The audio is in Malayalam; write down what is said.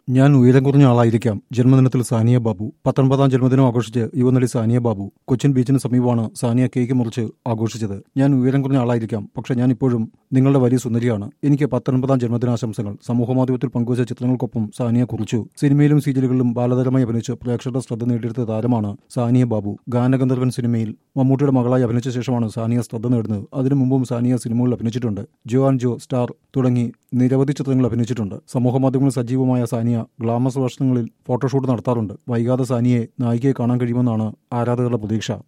ഞാൻ ഉയരം കുറഞ്ഞ ആളായിരിക്കാം ജന്മദിനത്തിൽ സാനിയ ബാബു പത്തൊൻപതാം ജന്മദിനം ആഘോഷിച്ച് യുവനടി സാനിയ ബാബു കൊച്ചിൻ ബീച്ചിന് സമീപമാണ് സാനിയ കേക്ക് മുറിച്ച് ആഘോഷിച്ചത് ഞാൻ ഉയരം കുറഞ്ഞ ആളായിരിക്കാം പക്ഷെ ഞാൻ ഇപ്പോഴും നിങ്ങളുടെ വലിയ സുന്ദരിയാണ് എനിക്ക് പത്തൊൻപതാം ജന്മദിനാശംസകൾ സമൂഹമാധ്യമത്തിൽ പങ്കുവച്ച ചിത്രങ്ങൾക്കൊപ്പം സാനിയ കുറിച്ചു സിനിമയിലും സീരിയലുകളിലും ബാലതാരമായി അഭിനയിച്ച് പ്രേക്ഷകരുടെ ശ്രദ്ധ നേടിയെടുത്ത താരമാണ് സാനിയ ബാബു ഗാനഗന്ധർവൻ സിനിമയിൽ മമ്മൂട്ടിയുടെ മകളായി അഭിനയിച്ച ശേഷമാണ് സാനിയ ശ്രദ്ധ നേടുന്നത് അതിനു മുമ്പും സാനിയ സിനിമകളിൽ അഭിനയിച്ചിട്ടുണ്ട് ജോ ആൻഡ് ജോ സ്റ്റാർ തുടങ്ങി നിരവധി ചിത്രങ്ങളിൽ അഭിനയിച്ചിട്ടുണ്ട് സമൂഹമാധ്യമങ്ങളിൽ സജീവമായ സാനിയ ഗ്ലാമസ് വേഷങ്ങളിൽ ഫോട്ടോഷൂട്ട് നടത്താറുണ്ട് വൈകാതെ സാനിയെ നായികയെ കാണാൻ കഴിയുമെന്നാണ് ആരാധകരുടെ പ്രതീക്ഷ